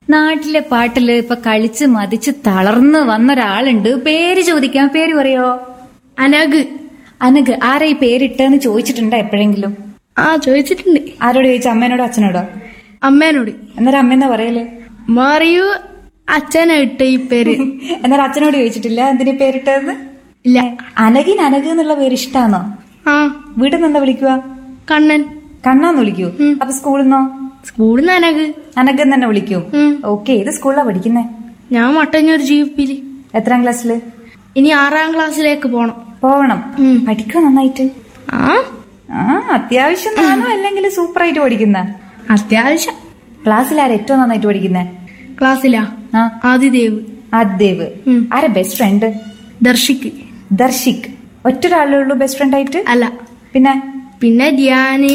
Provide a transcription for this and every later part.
നാട്ടിലെ പാട്ടില് ഇപ്പൊ കളിച്ച് മതിച്ച് തളർന്ന് വന്ന ഒരാളുണ്ട് പേര് ചോദിക്കാം പേര് പറയോ അനഗ് അനഗ് ആരാ ഈ പേരിട്ടെന്ന് ചോദിച്ചിട്ടുണ്ടോ എപ്പോഴെങ്കിലും ആ ചോദിച്ചിട്ടുണ്ട് ആരോട് ചോദിച്ചു അമ്മേനോടോ അച്ഛനോടോ അമ്മേനോട് അന്നേരം അമ്മ എന്താ പറയല് മറിയു അച്ഛനെ ഇട്ട ഈ പേര് അന്നേരം അച്ഛനോട് ചോദിച്ചിട്ടില്ല എന്തിനീ പേരിട്ടതെന്ന് ഇല്ല അനകിന് അനഗ് എന്നുള്ള പേര് ഇഷ്ടാണോ ആ വീട്ടിൽ നിന്ന് എന്താ വിളിക്കുക കണ്ണൻ കണ്ണാന്ന് വിളിക്കൂ അപ്പൊ സ്കൂളിൽ നിന്നോ സ്കൂളിൽ നിന്ന് അനഗ് അനഗ് എന്ന് തന്നെ വിളിക്കും ഉം. ഓക്കെ ഏത് സ്കൂളിലാ പഠിക്കുന്നേ ഞാൻ മട്ടന്നൂർ ജീപ്പില് എത്രാം ക്ലാസ്സില് ഇനി ആറാം ക്ലാസ്സിലേക്ക് പോണം പോവണം ഉം. പഠിക്കുക നന്നായിട്ട് ആ ആ അത്യാവശ്യം നാണോ അല്ലെങ്കിൽ സൂപ്പർ ആയിട്ട് പഠിക്കുന്ന അത്യാവശ്യം ക്ലാസ്സിൽ ആരാ ഏറ്റവും നന്നായിട്ട് പഠിക്കുന്നേ ക്ലാസ്സിലാ ആ ആദിദേവ് ആദ്ദേവ് ഉം. ആരാ ബെസ്റ്റ് ഫ്രണ്ട് ദർശിക്ക് ദർശിക് ഒറ്റൊരാളേ ഉള്ളൂ ബെസ്റ്റ് ഫ്രണ്ട് ആയിട്ട് അല്ല പിന്നെ പിന്നെ ധ്യാന്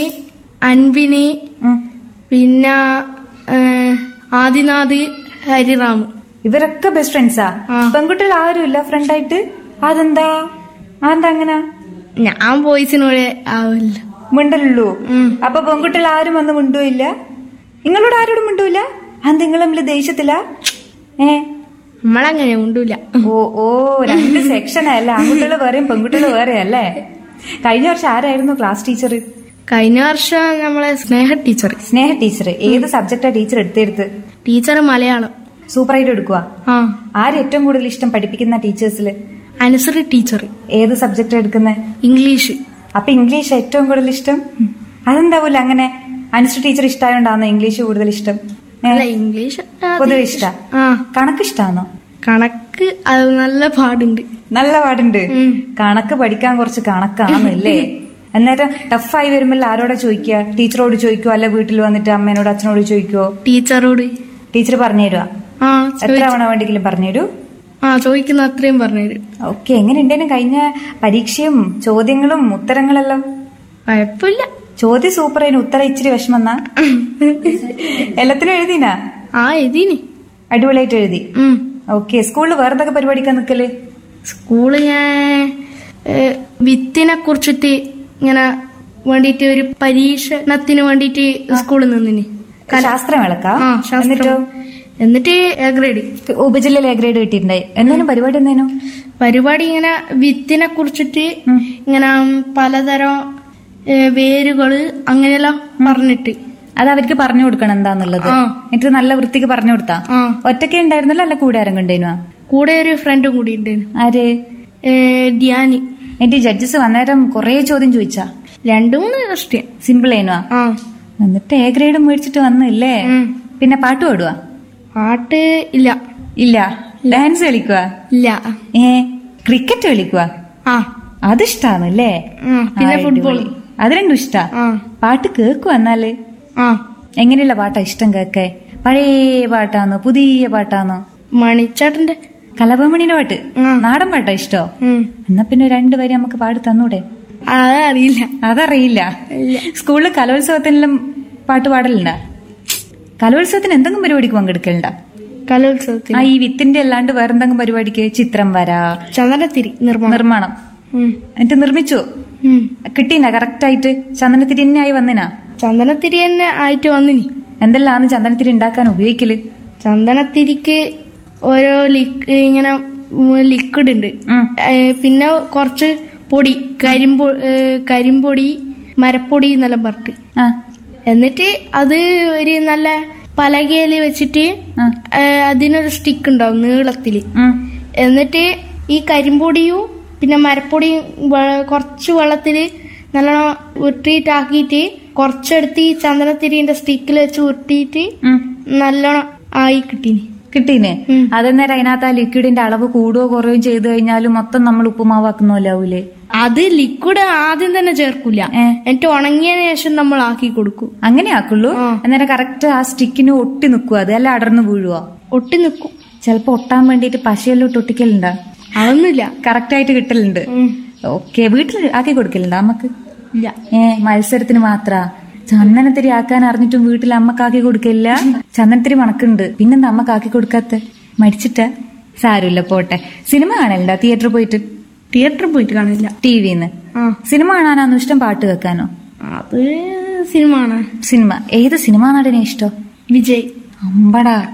അൻവിന് ഉം. പിന്നെ ഏ, ആദിനാഥ് ഹരിറാം ഇവരൊക്കെ ബെസ്റ്റ് ഫ്രണ്ട്സാ ആ. പെൺകുട്ടികൾ ആരും ഇല്ല ഫ്രണ്ട് ആയിട്ട് അതെന്താ അതെന്താ അങ്ങനെ ഞാൻ ബോയ്സിനോട് ആവില്ല മിണ്ടലുള്ളൂ ഉം. അപ്പൊ പെൺകുട്ടികൾ ആരും വന്ന് മിണ്ടൂല്ല നിങ്ങളോട് ആരോടും മിണ്ടൂല അത് നിങ്ങൾ തമ്മിൽ ദേഷ്യത്തില ഏ നമ്മളങ്ങനെ ഉണ്ടൂല ഓ ഓ രണ്ട് സെക്ഷനല്ല ആൺകുട്ടികൾ വേറെയും പെൺകുട്ടികൾ വേറെ അല്ലേ കഴിഞ്ഞ വർഷം ആരായിരുന്നു ക്ലാസ് ടീച്ചർ കഴിഞ്ഞ വർഷം നമ്മളെ സ്നേഹ ടീച്ചർ സ്നേഹ ടീച്ചർ ഏത് സബ്ജക്റ്റാ ടീച്ചർ എടുത്തെടുത്ത് ടീച്ചർ മലയാളം സൂപ്പറായിട്ട് എടുക്കുക ആ ആര് ഏറ്റവും കൂടുതൽ ഇഷ്ടം പഠിപ്പിക്കുന്ന ടീച്ചേഴ്സില് അനുസരി ടീച്ചർ ഏത് സബ്ജക്റ്റ് എടുക്കുന്നത് ഇംഗ്ലീഷ് അപ്പൊ ഇംഗ്ലീഷ് ഏറ്റവും കൂടുതൽ ഇഷ്ടം അതെന്താവൂല അങ്ങനെ അനുസരിച്ച് ടീച്ചർ ഇഷ്ടമായോണ്ടാണോ ഇംഗ്ലീഷ് കൂടുതൽ ഇഷ്ടം ഏ? അല്ല ഇംഗ്ലീഷ് പൊതുവെ ഇഷ്ട ആ കണക്ക് ഇഷ്ടാണോ കണക്ക് അത് നല്ല പാടുണ്ട് നല്ല പാടുണ്ട് ഉം. കണക്ക് പഠിക്കാൻ കുറച്ച് കണക്കാണല്ലേ അന്നേരം ടഫായി വരുമ്പോൾ ആരോടാ ചോദിക്കുക ടീച്ചറോട് ചോദിക്കുവോ അല്ല വീട്ടിൽ വന്നിട്ട് അമ്മേനോട് അച്ഛനോട് ചോദിക്കുവോ ടീച്ചറോട് ടീച്ചർ പറഞ്ഞു തരുവാ ആ എത്ര ചോദിച്ചു തവണ വേണ്ടെങ്കിലും പറഞ്ഞു തരൂ ആ ചോദിക്കുന്ന അത്രയും പറഞ്ഞുതരും ഓക്കെ എങ്ങനെയുണ്ടേനും കഴിഞ്ഞ പരീക്ഷയും ചോദ്യങ്ങളും ഉത്തരങ്ങളെല്ലാം കുഴപ്പമില്ല ചോദ്യം സൂപ്പർ അതിന് ഉത്തരം ഇച്ചിരി വിഷമെന്നാ എല്ലാത്തിനും എഴുതിനാ ആ ഇതിന് അടിപൊളിയായിട്ട് എഴുതി ഉം ഓക്കെ സ്കൂളിൽ വേറെ എന്തൊക്കെ പരിപാടിക്കാൻ നിക്കല് സ്കൂള് ഞാൻ വിത്തിനെ കുറിച്ചിട്ട് ഇങ്ങനെ വേണ്ടിട്ട് ഒരു പരീക്ഷണത്തിന് വേണ്ടിട്ട് സ്കൂളിൽ നിന്നിന് ശാസ്ത്രമേളക്കാ ആ ശാസ്ത്രം എന്നിട്ടോ എന്നിട്ട് എ ഗ്രേഡ് ഉപജില്ലയിൽ എ ഗ്രേഡ് കിട്ടിയിട്ടുണ്ടായി എന്തേലും പരിപാടി എന്തേനും പരിപാടി ഇങ്ങനെ വിത്തിനെ കുറിച്ചിട്ട് ഉം. ഇങ്ങനെ പലതരം ഏ, വേരുകള് അങ്ങനെയെല്ലാം പറഞ്ഞിട്ട് അത് അവർക്ക് പറഞ്ഞു കൊടുക്കണം എന്താന്നുള്ളത് ആ. എന്നിട്ട് നല്ല വൃത്തിക്ക് പറഞ്ഞു കൊടുത്താ ആ ഒറ്റയ്ക്ക് ഉണ്ടായിരുന്നല്ലോ അല്ല കൂടെ ആരും കണ്ടേനു കൂടെ ഒരു ഫ്രണ്ടും കൂടി ഉണ്ടായിരുന്നു ആര് ഏ, ധ്യാനി എന്റെ ജഡ്ജസ് വന്നേരം കൊറേ ചോദ്യം ചോദിച്ചാ രണ്ടു മൂന്ന് ക്വസ്റ്റ്യൻ സിമ്പിൾ ഏനുവാ ആ എന്നിട്ട് എ ഗ്രേഡ് മേടിച്ചിട്ട് വന്നില്ലേ ഉം. പിന്നെ പാട്ട് പാടുവാ പാട്ട് ഇല്ല ഇല്ല ഡാൻസ് കളിക്കുക ഇല്ല ഏ ക്രിക്കറ്റ് കളിക്കുക ആ അതിഷ്ടാണല്ലേ ഉം, പിന്നെ ആ, ഫുട്ബോൾ അടിപൊളി. അത് രണ്ടും ഇഷ്ടാ ആ പാട്ട് കേക്കുവാ എന്നാല് ആ എങ്ങനെയുള്ള പാട്ടാ ഇഷ്ടം കേക്കെ പഴയ പാട്ടാന്നോ പുതിയ പാട്ടാന്നോ മണിച്ചേട്ടന്റെ കലപമണിയുടെ പാട്ട് ഉം. നാടൻ പാട്ടാ ഇഷ്ടോ ഉം. എന്നാ പിന്നെ രണ്ടുപേരും നമുക്ക് പാടി തന്നൂടെ അതറിയില്ല അതറിയില്ല ഇല്ല. സ്കൂളിൽ കലോത്സവത്തിനെല്ലാം പാട്ട് പാടലുണ്ടാ കലോത്സവത്തിന് എന്തെങ്കിലും പരിപാടിക്ക് പങ്കെടുക്കലുണ്ടാ കലോത്സവത്തിൽ ആ ഈ വിത്തിന്റെ അല്ലാണ്ട് വേറെന്തെങ്കിലും പരിപാടിക്ക് ചിത്രം വര ചന്ദനത്തിരി നിർമ്മാണം നിർമ്മാണം ഉം. എന്നിട്ട് നിർമ്മിച്ചു ഉം. കിട്ടീനാ കറക്റ്റ് ആയിട്ട് ചന്ദനത്തിരി തന്നെ ആയി വന്നിനാ ചന്ദനത്തിരി തന്നെ ആയിട്ട് വന്നിനി എന്തെല്ലാം ചന്ദനത്തിരി ഉണ്ടാക്കാൻ ഉപയോഗിക്കല് ചന്ദനത്തിരിക്ക് ഓരോ ലിക് ഇങ്ങനെ ലിക്വിഡ് ഉണ്ട് ഉം. ഏ, പിന്നെ കുറച്ച് പൊടി കരിമ്പൊ ഏ, കരിമ്പൊടി മരപ്പൊടി എന്നെല്ലാം പറഞ്ഞിട്ട് ആ എന്നിട്ട് അത് ഒരു നല്ല പലകയിൽ വെച്ചിട്ട് ആ. ഏ, അതിനൊരു സ്റ്റിക്ക് ഉണ്ടാവും നീളത്തില് ഉം. എന്നിട്ട് ഈ കരിമ്പൊടിയും പിന്നെ മരപ്പൊടിയും വെ- കുറച്ച് വെള്ളത്തില് നല്ലോണം ഉരുട്ടിയിട്ടാക്കിയിട്ട് കുറച്ചെടുത്ത് ഈ ചന്ദനത്തിരിന്റെ സ്റ്റിക്കിൽ വെച്ച് ഉരുട്ടിയിട്ട് ഉം. നല്ലോണം ആയി കിട്ടീനി കിട്ടീനെ ഉം. അതെന്നേരം അതിനകത്ത് ആ ലിക്വിഡിന്റെ അളവ് കൂടുകയോ കുറയോ ചെയ്ത് കഴിഞ്ഞാൽ മൊത്തം നമ്മൾ ഉപ്പുമാവാക്കുന്നല്ലാവൂലേ അത് ലിക്വിഡ് ആദ്യം തന്നെ ചേർക്കൂല ഏ. എന്നിട്ട് ഉണങ്ങിയതിന് ശേഷം നമ്മൾ ആക്കി കൊടുക്കും അങ്ങനെ ആക്കുള്ളൂ ആ. അന്നേരം കറക്റ്റ് ആ സ്റ്റിക്കിന് ഒട്ടി നിൽക്കുക അത് അല്ല അടർന്നു വീഴുവോ ഒട്ടി നിൽക്കും ചിലപ്പോ ഒട്ടാൻ വേണ്ടിയിട്ട് പശയെല്ലാം ഇട്ട് ഒട്ടിക്കലുണ്ടാ അതൊന്നുമില്ല കറക്റ്റ് ആയിട്ട് കിട്ടലുണ്ട് ഉം. ഓക്കെ വീട്ടിൽ ആക്കി കൊടുക്കലുണ്ടോ നമുക്ക് ഇല്ല ഏ മത്സരത്തിന് മാത്ര ചന്ദനത്തിരി ആക്കാൻ അറിഞ്ഞിട്ടും വീട്ടിൽ അമ്മക്കാക്കി കൊടുക്കില്ല ചന്ദനത്തിരി മണക്കുണ്ട് പിന്നെന്താ അമ്മക്കാക്കി കൊടുക്കാത്ത മടിച്ചിട്ടാ സാരമില്ല പോട്ടെ സിനിമ കാണലുണ്ടോ തിയേറ്ററിൽ പോയിട്ട് തിയേറ്ററിൽ പോയിട്ട് കാണില്ല ടി വിന്ന് ആ സിനിമ കാണാനാണോ ഇഷ്ടം പാട്ട് കേൾക്കാനോ അത് സിനിമ ആണ് സിനിമ ഏത് സിനിമാ നടനെ ഇഷ്ടം വിജയ് അമ്പടാ